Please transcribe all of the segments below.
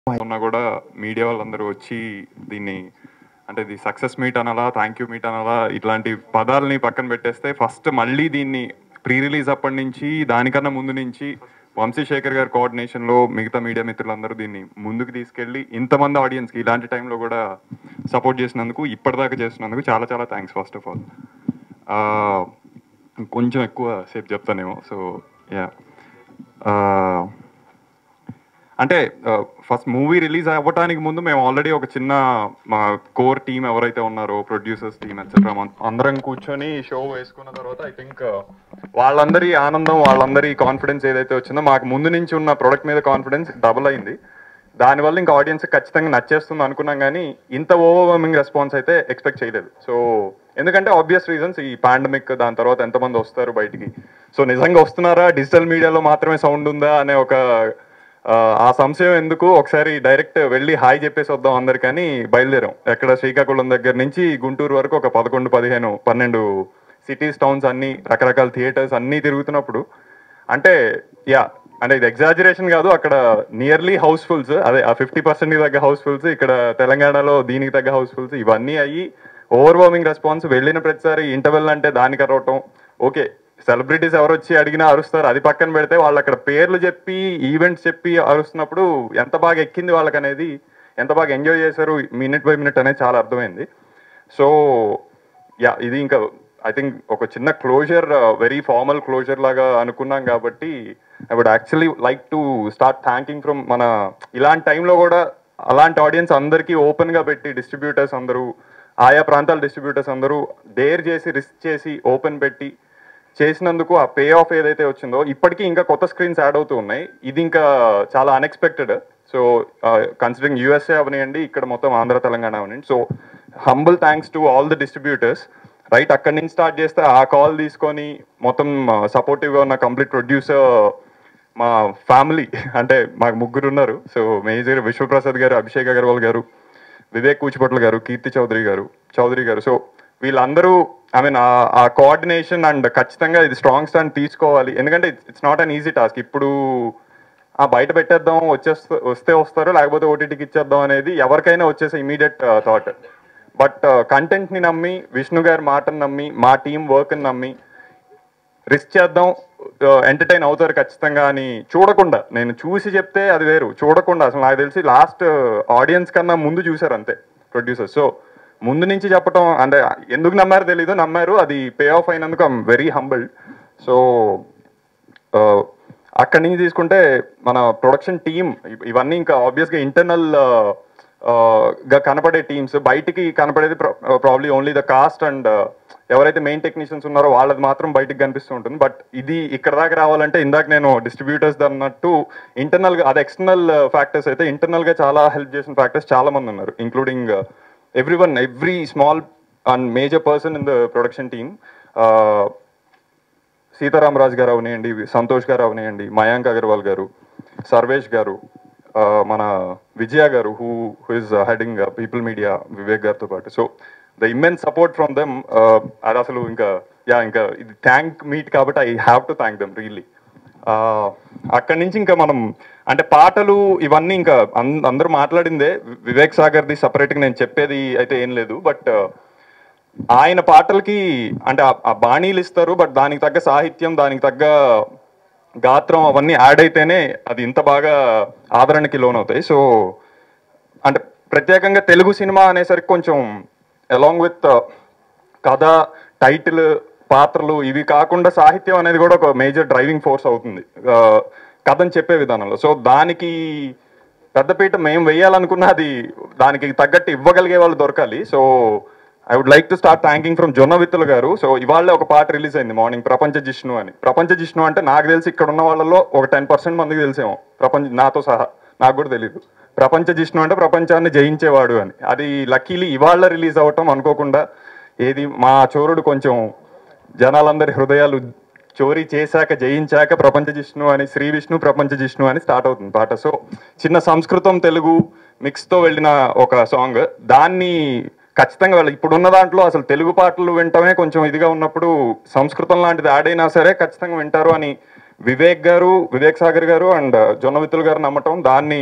ఉన్నా కూడా మీడియా వాళ్ళందరూ వచ్చి దీన్ని అంటే ఇది సక్సెస్ మీట్ అనాలా థ్యాంక్ యూ మీట్ అనాలా ఇట్లాంటి పదాలని పక్కన పెట్టేస్తే ఫస్ట్ మళ్ళీ దీన్ని ప్రీ రిలీజ్ అప్పటి నుంచి దానికన్నా ముందు నుంచి వంశీశేఖర్ గారి కోఆర్డినేషన్లో మిగతా మీడియా మిత్రులందరూ దీన్ని ముందుకు తీసుకెళ్ళి ఇంతమంది ఆడియన్స్కి ఇలాంటి టైంలో కూడా సపోర్ట్ చేసినందుకు ఇప్పటిదాకా చేసినందుకు చాలా చాలా థ్యాంక్స్ ఫస్ట్ ఆఫ్ ఆల్ కొంచెం ఎక్కువ సేపు చెప్తానేమో సో యా అంటే ఫస్ట్ మూవీ రిలీజ్ అవ్వడానికి ముందు మేము ఆల్రెడీ ఒక చిన్న మా కోర్ టీం ఎవరైతే ఉన్నారో ప్రొడ్యూసర్స్ టీం ఎట్సెట్రా అందరం కూర్చొని షో వేసుకున్న తర్వాత ఐ థింక్ వాళ్ళందరి ఆనందం వాళ్ళందరి కాన్ఫిడెన్స్ ఏదైతే వచ్చిందో మాకు ముందు నుంచి ఉన్న ప్రొడక్ట్ మీద కాన్ఫిడెన్స్ డబుల్ అయింది దానివల్ల ఇంకా ఆడియన్స్ ఖచ్చితంగా నచ్చేస్తుంది అనుకున్నాం కానీ ఇంత ఓవర్వమింగ్ రెస్పాన్స్ అయితే ఎక్స్పెక్ట్ చేయలేదు సో ఎందుకంటే ఆబ్వియస్ రీజన్స్ ఈ పాండమిక్ దాని తర్వాత ఎంతమంది వస్తారు బయటికి సో నిజంగా వస్తున్నారా డిజిటల్ మీడియాలో మాత్రమే సౌండ్ ఉందా అనే ఒక ఆ, ఆ సంశయం ఎందుకు ఒకసారి డైరెక్ట్ వెళ్ళి హాయ్ చెప్పేసి వద్దాం అందరికని బయలుదేరాం ఎక్కడ శ్రీకాకుళం దగ్గర నుంచి గుంటూరు వరకు ఒక పదకొండు పదిహేను పన్నెండు సిటీస్ టౌన్స్ అన్ని రకరకాల థియేటర్స్ అన్నీ తిరుగుతున్నప్పుడు అంటే యా అంటే ఇది ఎగ్జాజరేషన్ కాదు అక్కడ నియర్లీ హౌస్ఫుల్స్ అదే ఆ ఫిఫ్టీ పర్సెంట్ తగ్గ హౌస్ఫుల్స్ ఇక్కడ తెలంగాణలో దీనికి తగ్గ హౌస్ఫుల్స్ ఇవన్నీ అయ్యి ఓవర్వార్మింగ్ రెస్పాన్స్ వెళ్ళిన ప్రతిసారి ఇంటర్వెల్ అంటే దానికి అరవటం ఓకే సెలబ్రిటీస్ ఎవరు వచ్చి అడిగినా అరుస్తారు అది పక్కన పెడితే వాళ్ళు అక్కడ పేర్లు చెప్పి ఈవెంట్స్ చెప్పి అరుస్తున్నప్పుడు ఎంత బాగా ఎక్కింది వాళ్ళకి అనేది ఎంత బాగా ఎంజాయ్ చేశారు మినిట్ బై మినిట్ అనేది చాలా అర్థమైంది సో యా ఇది ఇంకా ఐ థింక్ ఒక చిన్న క్లోజర్ వెరీ ఫార్మల్ క్లోజర్ లాగా అనుకున్నాం కాబట్టి I would actually like to start thanking from మన ఇలాంటి టైంలో కూడా అలాంటి ఆడియన్స్ అందరికీ ఓపెన్గా పెట్టి డిస్ట్రిబ్యూటర్స్ అందరూ ఆయా ప్రాంతాల డిస్ట్రిబ్యూటర్స్ అందరూ డేర్ చేసి రిస్క్ చేసి ఓపెన్ పెట్టి చేసినందుకు ఆ పే ఆఫ్ ఏదైతే వచ్చిందో ఇప్పటికీ ఇంకా కొత్త స్క్రీన్స్ యాడ్ అవుతూ ఉన్నాయి ఇది ఇంకా చాలా అన్ఎక్స్పెక్టెడ్ సో కన్సిడరింగ్ యూఎస్ఏ అవనివ్వండి ఇక్కడ మొత్తం ఆంధ్ర తెలంగాణ అవనివ్వండి so humble thanks to all the distributors right అక్కడి నుంచి స్టార్ట్ చేస్తే ఆ కాల్ తీసుకొని మొత్తం సపోర్టివ్గా ఉన్న కంప్లీట్ ప్రొడ్యూసర్ మా ఫ్యామిలీ అంటే మాకు ముగ్గురు ఉన్నారు సో మేజర్ విశ్వప్రసాద్ గారు అభిషేక్ అగర్వాల్ గారు వివేక్ కూచిపట్ల గారు కీర్తి చౌదరి గారు చౌదరి గారు సో వీళ్ళందరూ I mean uh coordination and ఖచ్చితంగా ఇది స్ట్రాంగ్ స్టాండ్ తీసుకోవాలి ఎందుకంటే it's not an easy task ఇప్పుడు ఆ బయట పెట్టేద్దాం వచ్చేస్తే వస్తే వస్తారు లేకపోతే ఓటీటీకి ఇచ్చేద్దాం అనేది ఎవరికైనా వచ్చేసే ఇమీడియట్ థాట్ బట్ కంటెంట్ని నమ్మి విష్ణు గారి మాటను నమ్మి మా టీం వర్క్ని నమ్మి రిస్క్ చేద్దాం ఎంటర్టైన్ అవుతారు ఖచ్చితంగా అని చూడకుండా నేను చూసి చెప్తే అది వేరు చూడకుండా అసలు నాకు తెలిసి లాస్ట్ ఆడియన్స్ కన్నా ముందు చూశారు అంతే ప్రొడ్యూసర్ సో ముందు నుంచి చెప్పటం అంటే ఎందుకు నమ్మారో తెలీదు నమ్మారు అది పే ఆఫ్ అయినందుకు ఐమ్ వెరీ హంబుల్డ్ సో అక్కడి నుంచి తీసుకుంటే మన ప్రొడక్షన్ టీమ్ ఇవన్నీ ఇంకా ఆబ్వియస్గా ఇంటర్నల్ గా కనపడే టీమ్స్ బయటికి కనపడేది probably only the cast and ఎవరైతే మెయిన్ టెక్నీషియన్స్ ఉన్నారో వాళ్ళది మాత్రం బయటికి కనిపిస్తూ ఉంటుంది బట్ ఇది ఇక్కడ దాకా రావాలంటే ఇందాక నేను డిస్ట్రిబ్యూటర్స్ అన్నట్టు ఇంటర్నల్ గా అది ఎక్స్టర్నల్ ఫ్యాక్టర్స్ అయితే ఇంటర్నల్ గా చాలా హెల్ప్ చేసిన ఫ్యాక్టర్స్ చాలా మంది ఉన్నారు including every one every small and major person in the production team Seetharamaraju గారు అవనివ్వండి సంతోష్ గారు అవనివ్వండి మయాంక్ అగర్వాల్ గారు సర్వేష్ గారు ఆ, మన విజయ గారు who who is heading people media Vivek గారితో పాటు so the immense support from them అది అసలు ఇంకా యా ఇంకా ఇది థ్యాంక్ మీట్ కాబట్టి I have to thank them really అక్కడి నుంచి ఇంకా మనం అంటే పాటలు ఇవన్నీ ఇంకా అన్- అందరూ మాట్లాడిందే వివేక్ సాగర్ది సపరేట్గా నేను చెప్పేది అయితే ఏం లేదు బట్ ఆయన పాటలకి అంటే ఆ- ఆ బాణీలు ఇస్తారు బట్ దానికి తగ్గ సాహిత్యం దానికి తగ్గ గాత్రం అవన్నీ యాడ్ అయితేనే అది ఇంత బాగా ఆదరణకి లోనవుతాయి సో అంటే ప్రత్యేకంగా తెలుగు సినిమా అనేసరికి కొంచెం అలాంగ్ విత్ కథ టైటిల్ పాత్రలు ఇవి కాకుండా సాహిత్యం అనేది కూడా ఒక మేజర్ డ్రైవింగ్ ఫోర్స్ అవుతుంది ఆ, కథని చెప్పే విధానంలో సో దానికి పెద్దపీట మేము వేయాలనుకున్న అది దానికి తగ్గట్టు ఇవ్వగలిగే వాళ్ళు దొరకాలి so I would like to start thanking from Jonnavithula గారు సో ఇవాళ ఒక పాట రిలీజ్ అయింది మార్నింగ్ ప్రపంచ జిష్ణు అని ప్రపంచ జిష్ణు అంటే నాకు తెలిసి ఇక్కడ ఉన్న వాళ్ళలో ఒక టెన్ పర్సెంట్ మందికి తెలిసేమో ప్రపంచ నాతో సహా నాకు కూడా తెలియదు ప్రపంచ జిష్ణు అంటే ప్రపంచాన్ని జయించేవాడు అని అది లక్కీలీ ఇవాళ రిలీజ్ అవ్వటం అనుకోకుండా ఏది మా చోరుడు కొంచెం జనాలందరి హృదయాలు చోరీ చేశాక జయించాక ప్రపంచ జిష్ణు అని శ్రీ విష్ణు ప్రపంచ జిష్ణు అని స్టార్ట్ అవుతుంది పాట సో చిన్న సంస్కృతం తెలుగు మిక్స్తో వెళ్ళిన ఒక సాంగ్ దాన్ని ఖచ్చితంగా వాళ్ళు ఇప్పుడున్న దాంట్లో అసలు తెలుగు పాటలు వింటమే కొంచెం ఇదిగా ఉన్నప్పుడు సంస్కృతం లాంటిది యాడ్ అయినా సరే ఖచ్చితంగా వింటారు అని వివేక్ గారు వివేక్ సాగర్ గారు అండ్ జొన్న విత్తులు గారు నమ్మటం దాన్ని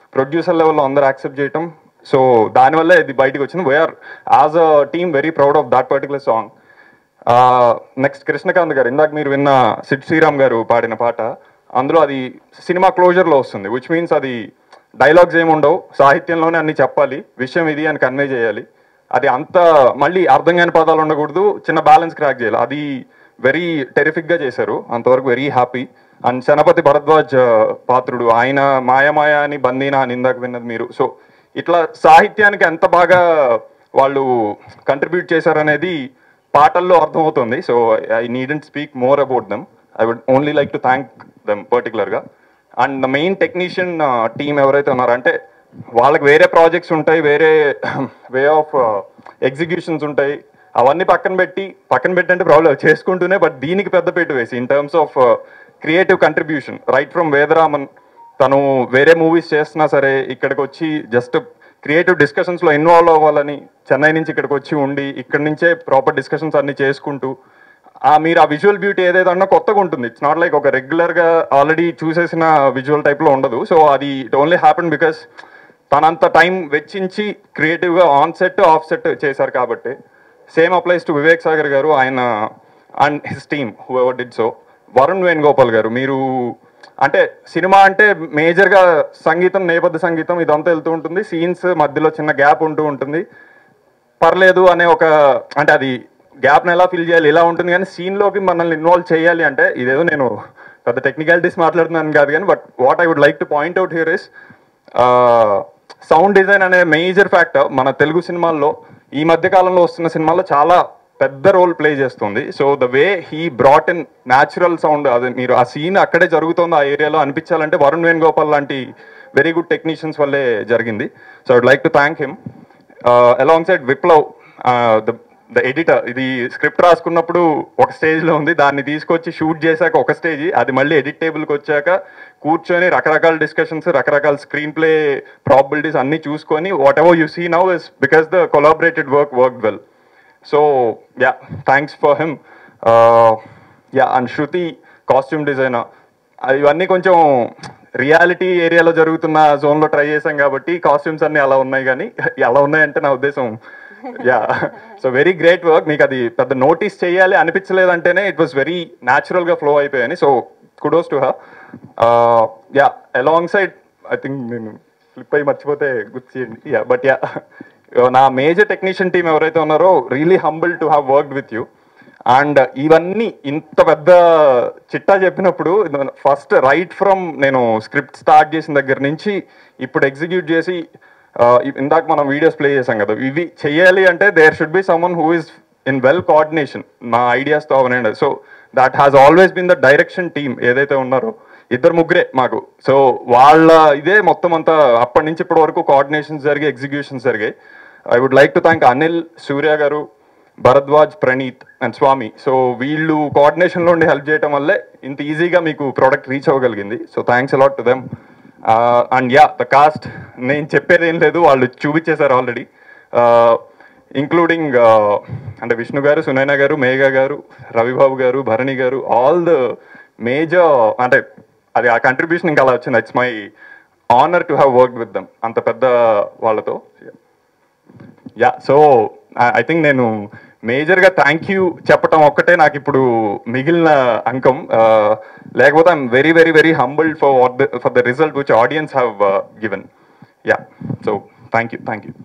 ప్రొడ్యూసర్ లెవెల్లో అందరూ యాక్సెప్ట్ చేయటం సో దానివల్ల ఇది బయటకు వచ్చింది we're as a team very proud of that particular song next Krishnakanth గారు ఇందాక మీరు విన్న సిడ్ శ్రీరామ్ గారు పాడిన పాట అందులో అది సినిమా క్లోజర్లో వస్తుంది విచ్ మీన్స్ అది డైలాగ్స్ ఏమి ఉండవు సాహిత్యంలోనే అన్ని చెప్పాలి విషయం ఇది అని కన్వే చేయాలి అది అంత మళ్ళీ అర్థం కాని పదాలు ఉండకూడదు చిన్న బ్యాలెన్స్ క్రాక్ చేయాలి అది వెరీ టెరిఫిక్గా చేశారు అంతవరకు very happy and Sanapati Bharadwaj ఆ, పాత్రుడు ఆయన మాయమాయ అని బందీనా అని ఇందాక విన్నది మీరు సో ఇట్లా సాహిత్యానికి ఎంత బాగా వాళ్ళు కంట్రిబ్యూట్ చేశారనేది పాటల్లో అర్థమవుతుంది so I needn't speak more about them I would only like to thank them పర్టికులర్గా and the main technician team ఎవరైతే ఉన్నారో అంటే వాళ్ళకి వేరే ప్రాజెక్ట్స్ ఉంటాయి వేరే వే ఆఫ్ ఎగ్జిక్యూషన్స్ ఉంటాయి అవన్నీ పక్కన పెట్టి పక్కన పెట్టి అంటే ప్రాబ్లం చేసుకుంటూనే బట్ దీనికి పెద్ద పెట్టు వేసి in terms of creative contribution right from Vedaraman తను వేరే మూవీస్ చేస్తున్నా సరే ఇక్కడికి వచ్చి జస్ట్ క్రియేటివ్ డిస్కషన్స్లో ఇన్వాల్వ్ అవ్వాలని చెన్నై నుంచి ఇక్కడికి వచ్చి ఉండి ఇక్కడి నుంచే ప్రాపర్ డిస్కషన్స్ అన్ని చేసుకుంటూ ఆ మీరు ఆ విజువల్ బ్యూటీ ఏదైతే అన్నా కొత్తగా ఉంటుంది ఇట్స్ నాట్ లైక్ ఒక రెగ్యులర్గా ఆల్రెడీ చూసేసిన విజువల్ టైప్లో ఉండదు సో అది ఇట్ ఓన్లీ హ్యాపెన్ బికాస్ తనంత టైం వెచ్చించి క్రియేటివ్గా ఆన్ సెట్ ఆఫ్ సెట్ చేశారు కాబట్టి same applies to Vivek Sagar గారు ఆయన and his team whoever did so Varun Venugopal గారు మీరు అంటే సినిమా అంటే మేజర్గా సంగీతం నేపథ్య సంగీతం ఇదంతా వెళ్తూ ఉంటుంది సీన్స్ మధ్యలో చిన్న గ్యాప్ ఉంటూ ఉంటుంది పర్లేదు అనే ఒక అంటే అది గ్యాప్ని ఎలా ఫిల్ చేయాలి ఇలా ఉంటుంది కానీ సీన్లోకి మనల్ని ఇన్వాల్వ్ చేయాలి అంటే ఇదేదో నేను పెద్ద టెక్నికాలిటీస్ మాట్లాడుతున్నాను కాదు కానీ but what I would like to point out here is sound design అనే మేజర్ ఫ్యాక్టర్ మన తెలుగు సినిమాల్లో ఈ మధ్య కాలంలో వస్తున్న సినిమాల్లో చాలా పెద్ద రోల్ ప్లే చేస్తుంది so the way he brought in natural sound అది మీరు ఆ సీన్ అక్కడే జరుగుతుంది ఆ ఏరియాలో అనిపించాలంటే వరుణ్ వేణుగోపాల్ లాంటి వెరీ గుడ్ టెక్నీషియన్స్ వల్లే జరిగింది so I'd like to thank him alongside Viplav the the editor ఇది స్క్రిప్ట్ రాసుకున్నప్పుడు ఒక స్టేజ్లో ఉంది దాన్ని తీసుకొచ్చి షూట్ చేశాక ఒక స్టేజ్ అది మళ్ళీ ఎడిట్ టేబుల్కి వచ్చాక కూర్చొని రకరకాల డిస్కషన్స్ రకరకాల స్క్రీన్ ప్లే ప్రాబిలిటీస్ అన్ని చూసుకొని whatever you see now is because the collaborated work work well so ya thanks for him ya and Shruti costume designer ఇవన్నీ కొంచెం రియాలిటీ ఏరియాలో జరుగుతున్న జోన్లో ట్రై చేశాం కాబట్టి కాస్ట్యూమ్స్ అన్ని అలా ఉన్నాయి కానీ అలా ఉన్నాయంటే నా ఉద్దేశం ya so very great work మీకు అది పెద్ద నోటీస్ చేయాలి అనిపించలేదంటేనే ఇట్ వాస్ వెరీ న్యాచురల్గా ఫ్లో అయిపోయాయని so kudos to her ya alongside I think నేను ఫ్లిప్ అయ్యి మర్చిపోతే గుర్తు చేయండి యా బట్ యా నా మేజర్ టెక్నీషియన్ టీం ఎవరైతే ఉన్నారో really humble to have work with you and ఇవన్నీ ఇంత పెద్ద చిట్టా చెప్పినప్పుడు ఫస్ట్ రైట్ ఫ్రమ్ నేను స్క్రిప్ట్ స్టార్ట్ చేసిన దగ్గర నుంచి ఇప్పుడు ఎగ్జిక్యూట్ చేసి ఆ, ఇందాక మనం వీడియోస్ ప్లే చేసాం కదా ఇవి చేయాలి అంటే there should be someone who is in well coordination మా ఐడియాస్తో అవనండి so that has always been the direction team ఏదైతే ఉన్నారో ఇద్దరు ముగ్గురే మాకు సో వాళ్ళ ఇదే మొత్తం అంతా అప్పటి నుంచి ఇప్పటి వరకు కోఆర్డినేషన్స్ జరిగి ఎగ్జిక్యూషన్స్ జరిగాయి I would like to thank Anil Surya garu Bharadwaj Praneeth and Swamy so వీళ్ళు కోఆర్డినేషన్లో ఉండి హెల్ప్ చేయడం వల్లే ఇంత ఈజీగా మీకు ప్రోడక్ట్ రీచ్ అవ్వగలిగింది so thanks a lot to them and yeah the cost నేను చెప్పేది ఏం లేదు వాళ్ళు చూపించేశారు ఆల్రెడీ ఇంక్లూడింగ్ అంటే విష్ణు గారు సునైనా గారు మేఘా గారు రవిబాబు గారు భరణి గారు ఆల్ ద మేజర్ అంటే అది ఆ కంట్రిబ్యూషన్ ఇంకా అలా వచ్చింది it's my honour to have work with them అంత పెద్ద వాళ్ళతో యా సో ఐ థింక్ నేను మేజర్గా థ్యాంక్ యూ చెప్పటం ఒక్కటే నాకు ఇప్పుడు మిగిలిన అంకం Uh, లేకపోతే I'm very very very humbled for what for the result which audience have given ya so thank you thank you